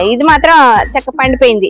ఇది మాత్రం చక్క పండిపోయింది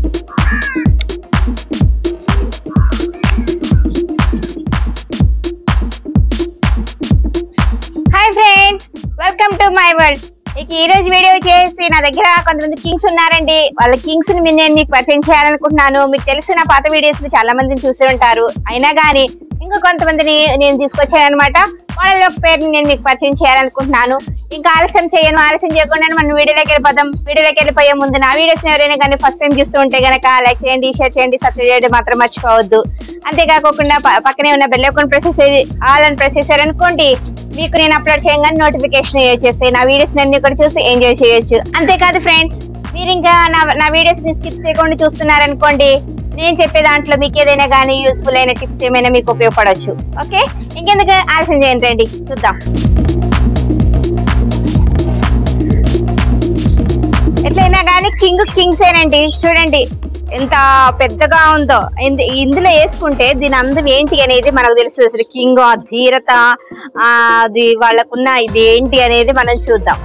hi friends welcome to my world ఇక ఈ రోజు వీడియో చేసి నా దగ్గర కొంతమంది కింగ్స్ ఉన్నారండి వాళ్ళ కింగ్స్ ని నేను మీకు పరిచయం చేయాలనుకుంటున్నాను మీకు తెలుసు నా పాత వీడియోస్ ని చాలా మందిని చూసి ఉంటారు అయినా కానీ ఇంకా కొంతమందిని నేను తీసుకొచ్చాను అనమాట వాళ్ళ యొక్క పేరుని నేను మీకు పరిచయం చేయాలనుకుంటున్నాను ఇంకా ఆలస్యం చేయను ఆలస్యం చేయకుండా మనం వీడియోలోకి వెళ్ళిపోదాం వీడియోలోకి వెళ్ళిపోయే ముందు నా వీడియోస్ ఎవరైనా కానీ ఫస్ట్ టైం చూస్తూ ఉంటే గనక లైక్ చేయండి షేర్ చేయండి సబ్స్క్రైబ్ చేయడం మాత్రం మర్చిపోవద్దు అంతేకాకుండా ప- పక్కనే ఉన్న బెల్ ఐకాన్ ప్రెస్ చేసి ఆల్ అని ప్రెస్ చేశారనుకోండి మీకు నేను అప్లోడ్ చేయగానే నోటిఫికేషన్ వచ్చేస్తాయి నా వీడియోస్ అన్ని కూడా చూసి ఎంజాయ్ చేయొచ్చు అంతేకాదు ఫ్రెండ్స్ మీరు ఇంకా నా నా వీడియోస్ ని స్కిప్ చేయకుండా చూస్తున్నారనుకోండి నేను చెప్పే దాంట్లో మీకు ఏదైనా కానీ యూస్ఫుల్ అయిన టిప్స్ ఏమైనా మీకు ఉపయోగపడవచ్చు ఓకే ఇంకెందుకు ఆలస్యం చేయండి రండి చూద్దాం ఎట్లయినా కానీ కింగ్ కింగ్స్ ఏనండి చూడండి ఎంత పెద్దగా ఉందో ఇంద- ఇందులో వేసుకుంటే దీని అందం ఏంటి అనేది మనకు తెలుసు అసలు కింగ్ ఆ ధీరత ఆ అది వాళ్ళకున్న ఇది ఏంటి అనేది మనం చూద్దాం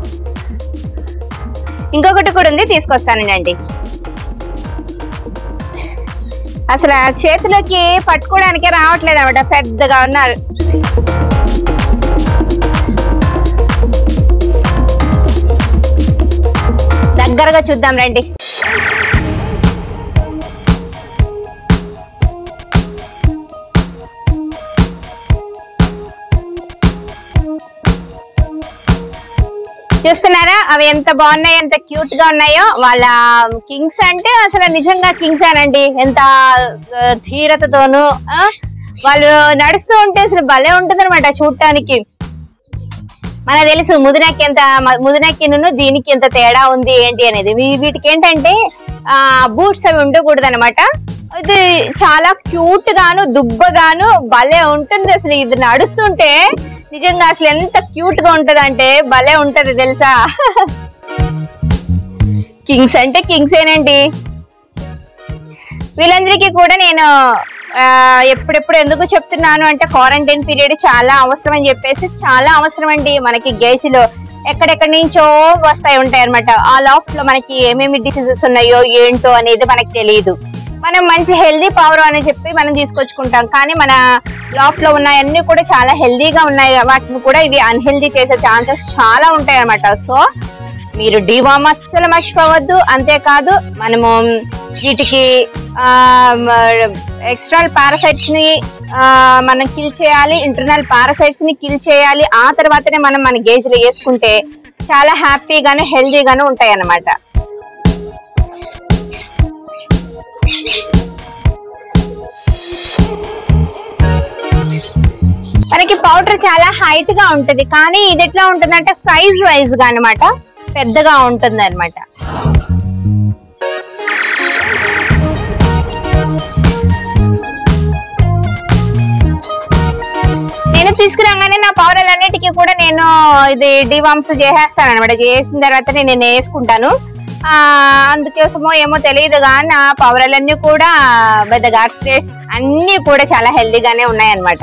ఇంకొకటి కూడా ఉంది తీసుకొస్తానండి అసలు ఆ చేతిలోకి పట్టుకోవడానికే రావట్లేదు అనమాట పెద్దగా ఉన్నారు దగ్గరగా చూద్దాం రండి చూస్తున్నారా అవి ఎంత బాగున్నాయో ఎంత క్యూట్ గా ఉన్నాయో వాళ్ళ కింగ్స్ అంటే అసలు నిజంగా కింగ్స్ అనండి ఎంత ఆ, ధీరతతోను ఆ, వాళ్ళు నడుస్తూ ఉంటే అసలు భలే ఉంటుంది అనమాట చూడటానికి మనకు తెలుసు ముదినకి ఎంత ముదినకిను దీనికి ఎంత తేడా ఉంది ఏంటి అనేది వీ- వీటికి ఏంటంటే ఆ బూట్స్ అవి ఉండకూడదు అనమాట ఇది చాలా క్యూట్ గాను దుబ్బగాను భలే ఉంటుంది అసలు ఇది నడుస్తుంటే నిజంగా అసలు ఎంత క్యూట్ గా ఉంటది అంటే భలే ఉంటది తెలుసా కింగ్స్ అంటే కింగ్స్ ఏనండి వీళ్ళందరికీ కూడా నేను ఆ, ఎప్పుడెప్పుడు ఎందుకు చెప్తున్నాను అంటే క్వారంటైన్ పీరియడ్ చాలా అవసరం అని చెప్పేసి చాలా అవసరం అండి మనకి గేజ్లో ఎక్కడెక్కడి నుంచో వస్తాయి ఉంటాయి అనమాట ఆ లాఫ్ట్ లో మనకి ఏమేమి డిసీజెస్ ఉన్నాయో ఏంటో అనేది మనకి తెలియదు మనం మంచి హెల్దీ పవర్ అని చెప్పి మనం తీసుకొచ్చుకుంటాం కానీ మన లాఫ్ట్ లో ఉన్నాయన్నీ కూడా చాలా హెల్దీగా ఉన్నాయి వాటిని కూడా ఇవి అన్హెల్దీ చేసే ఛాన్సెస్ చాలా ఉంటాయి అనమాట సో మీరు డివామ్ అస్సలు మర్చిపోవద్దు అంతేకాదు మనము వీటికి ఎక్స్టర్నల్ పారాసైట్స్ ని ఆ, మనం కిల్ చేయాలి ఇంటర్నల్ పారాసైట్స్ ని కిల్ చేయాలి ఆ తర్వాతనే మనం మన గేజ్ లో వేసుకుంటే చాలా హ్యాపీగాను హెల్దీగాను ఉంటాయి అన్నమాట మనకి పౌడర్ చాలా హైట్ గా ఉంటది కానీ ఇది ఎట్లా ఉంటుందంటే సైజ్ వైజ్ గా అన్నమాట పెద్దగా ఉంటుంది అనమాట నేను తీసుకురాగానే నా పౌడర్లన్నిటికీ కూడా నేను ఇది డివామ్స్ చేసేస్తాను అనమాట చేసిన తర్వాత నేను వేసుకుంటాను ఆ అందుకోసమో ఏమో తెలియదు కానీ నా పౌడర్లన్నీ కూడా పెద్ద గాడ్ స్ప్రేస్ అన్ని కూడా చాలా హెల్దీగానే ఉన్నాయన్నమాట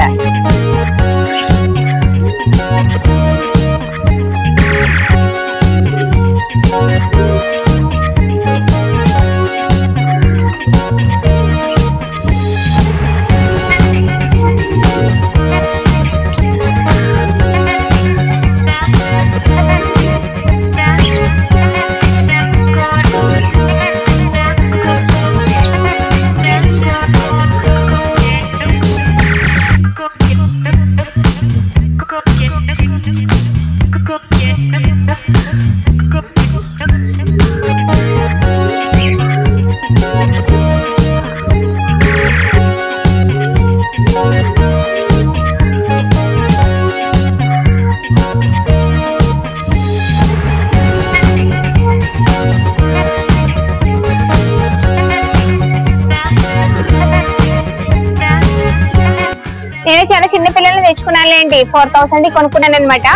నేను చాలా చిన్న పిల్లల్ని తెచ్చుకున్నానులేండి ఫోర్ థౌసండ్ కొనుక్కున్నాను అనమాట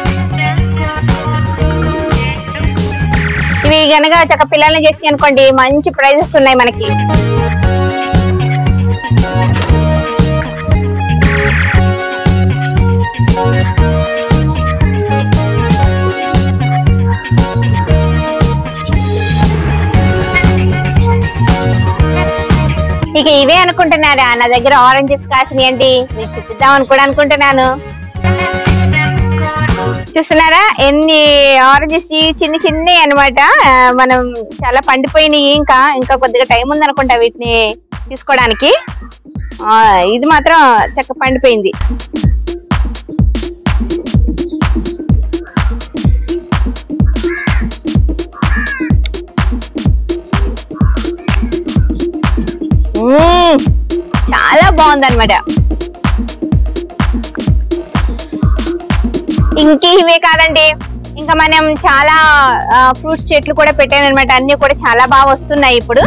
ఇవి గనక చక్క పిల్లల్ని చేసి అనుకోండి మంచి ప్రైజెస్ ఉన్నాయి మనకి ఇక ఇవే అనుకుంటున్నారా నా దగ్గర ఆరెంజెస్ కాసినాయండి మీకు చూపిద్దామని కూడా అనుకుంటున్నాను చూస్తున్నారా ఎన్ని ఆరెంజెస్ చిన్న చిన్నవి అనమాట మనం చాలా పండిపోయినాయి ఇంకా ఇంకా కొద్దిగా టైం ఉంది అనుకుంటా వీటిని తీసుకోవడానికి ఆ, ఇది మాత్రం చక్క పండిపోయింది మ్మ్. చాలా బాగుంది అనమాట ఇంక ఇవే కాదండి ఇంకా మనం చాలా ఫ్రూట్స్ చెట్లు కూడా పెట్టాను అనమాట అన్ని కూడా చాలా బాగా వస్తున్నాయి ఇప్పుడు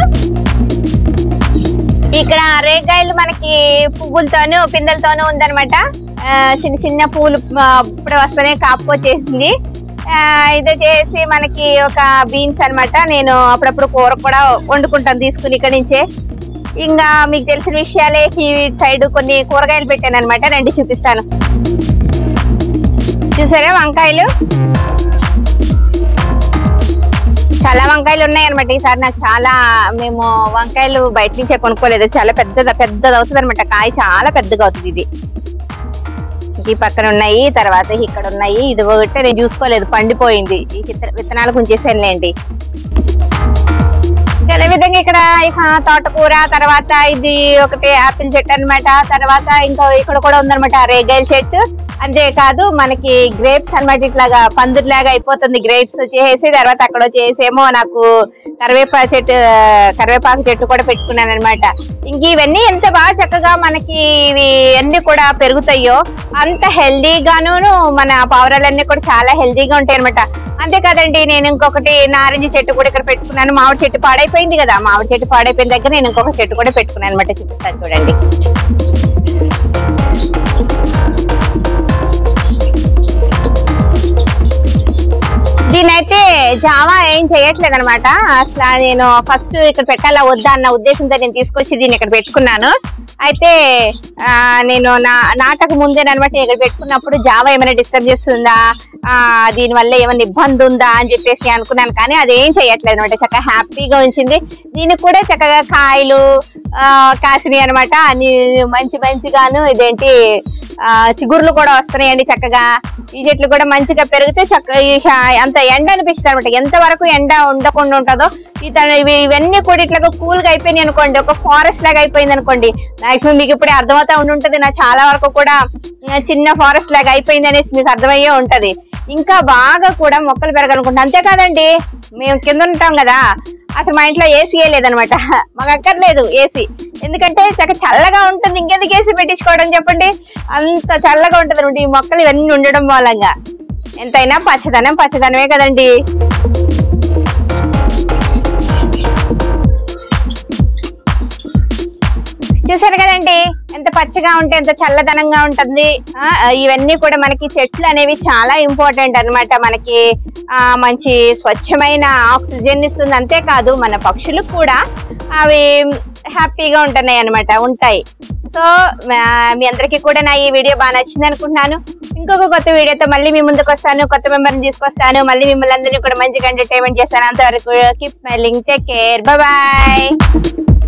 ఇక్కడ రేగాయలు మనకి పువ్వులతోనూ పిందెలతోనూ ఉందన్నమాట ఆ, చిన్న చిన్న పూలు ఆ, ఇప్పుడే వస్తేనే కాపుకొచ్చేసింది ఆ, ఇది వచ్చేసి మనకి ఒక బీన్స్ అన్నమాట నేను అప్పుడప్పుడు కూర కూడా వండుకుంటాను తీసుకుని ఇక్కడ నుంచే ఇంకా మీకు తెలిసిన విషయాలే ఈ సైడ్ కొన్ని కూరగాయలు పెట్టాను అనమాట రండి చూపిస్తాను చూసారా వంకాయలు చాలా వంకాయలు ఉన్నాయి అనమాట ఈసారి నాకు చాలా మేము వంకాయలు బయట నుంచే కొనుక్కోలేదు చాలా పెద్దది పెద్దది అవుతుంది అనమాట కాయ చాలా పెద్దగా అవుతుంది ఇది ఈ పక్కన ఉన్నాయి తర్వాత ఇక్కడ ఉన్నాయి ఇది ఒకటే నేను చూసుకోలేదు పండిపోయింది ఈ విత్త- విత్తనాలు ఉంచేసానులేండి ఇంకా అదే విధంగా ఇక్కడ ఇక తోటకూర తర్వాత ఇది ఒకటి ఆపిల్ చెట్టు అన్నమాట తర్వాత ఇంకా ఇక్కడ కూడా ఉందన్నమాట రేగాయల చెట్టు అంతేకాదు మనకి గ్రేప్స్ అన్నమాట ఇట్లాగా పందిరిలాగా అయిపోతుంది గ్రేప్స్ వచ్చేసి తర్వాత అక్కడ వచ్చేసేమో నాకు కరివేపా చెట్టు కరివేపాకు చెట్టు కూడా పెట్టుకున్నాను అనమాట ఇంక ఇవన్నీ ఎంత బాగా చక్కగా మనకి ఇవి అన్ని కూడా పెరుగుతాయో అంత హెల్దీగాను మన పావురాలన్నీ కూడా చాలా హెల్దీగా ఉంటాయి అనమాట అంతేకాదండి నేను ఇంకొకటి నారింజ చెట్టు కూడా ఇక్కడ పెట్టుకున్నాను మామిడి చెట్టు పాడైపోయింది కదా మామిడి చెట్టు పాడైపోయిన దగ్గర నేను ఇంకొక చెట్టు కూడా పెట్టుకున్నాను అనమాట చూపిస్తాను చూడండి దీనైతే జావా ఏం చేయట్లేదు అనమాట అసలు నేను ఫస్ట్ ఇక్కడ పెట్టాలా వద్దా అన్న ఉద్దేశంతో నేను తీసుకొచ్చి దీన్ని ఇక్కడ పెట్టుకున్నాను అయితే ఆ, నేను నా నాటక ముందేనమాట నేను ఇక్కడ పెట్టుకున్నప్పుడు జావా ఏమైనా డిస్టర్బ్ చేస్తుందా ఆ, దీని వల్ల ఏమైనా ఇబ్బంది ఉందా అని చెప్పేసి అనుకున్నాను కానీ అదేం చేయట్లేదు అనమాట చక్కగా హ్యాపీగా ఉంచింది దీనికి కూడా చక్కగా కాయలు ఆ, కాసినాయి అనమాట అన్ని మంచి మంచిగాను ఇదేంటి ఆ, చిగుర్లు కూడా వస్తున్నాయండి చక్కగా ఈ చెట్లు కూడా మంచిగా పెరిగితే చక్క ఈ హ- అంత ఎండ అనిపిస్తుంది అనమాట ఎంత వరకు ఎండ ఉండకుండా ఉంటుందో ఈ తన- ఇవి ఇవన్నీ కూడా ఇట్లా కూల్ గా అయిపోయినాయి అనుకోండి ఒక ఫారెస్ట్ లాగా అయిపోయింది అనుకోండి మాక్సిమం మీకు ఇప్పుడే అర్థమవుతా ఉండి ఉంటది నా చాలా వరకు కూడా ఆ, చిన్న ఫారెస్ట్ లాగా అయిపోయింది అనేసి మీకు అర్థమయ్యే ఉంటది ఇంకా బాగా కూడా మొక్కలు పెరగాలనుకుంటా అంతేకాదండి మేము కింద ఉంటాం కదా అసలు మా ఇంట్లో ఏసీ లేదనమాట మాకు అక్కర్లేదు ఏసీ ఎందుకంటే చక్క చల్లగా ఉంటుంది ఇంకెందుకు ఏసీ పెట్టించుకోవడం చెప్పండి అంత చల్లగా ఉంటుంది అనమాట ఈ మొక్కలు ఇవన్నీ ఉండడం మూలంగా ఎంతైనా పచ్చదనం పచ్చదనమే కదండి చూసారు కదండి ఎంత పచ్చగా ఉంటే ఎంత చల్లదనంగా ఉంటుంది ఆ, ఇవన్నీ కూడా మనకి చెట్లు అనేవి చాలా ఇంపార్టెంట్ అన్నమాట మనకి ఆ, మంచి స్వచ్ఛమైన ఆక్సిజన్ ఇస్తుంది అంతేకాదు మన పక్షులకు కూడా అవి హ్యాపీగా ఉంటున్నాయి అన్నమాట ఉంటాయి సో మా- మీ అందరికీ కూడా నా ఈ వీడియో బాగా నచ్చింది అనుకుంటున్నాను ఇంకొక కొత్త వీడియోతో మళ్ళీ మీ ముందుకు వస్తాను కొత్త మెంబర్ని తీసుకొస్తాను మళ్ళీ మిమ్మల్ని అందరినీ కూడా మంచిగా ఎంటర్టైన్మెంట్ చేస్తాను అంతవరకు keep smiling take care bye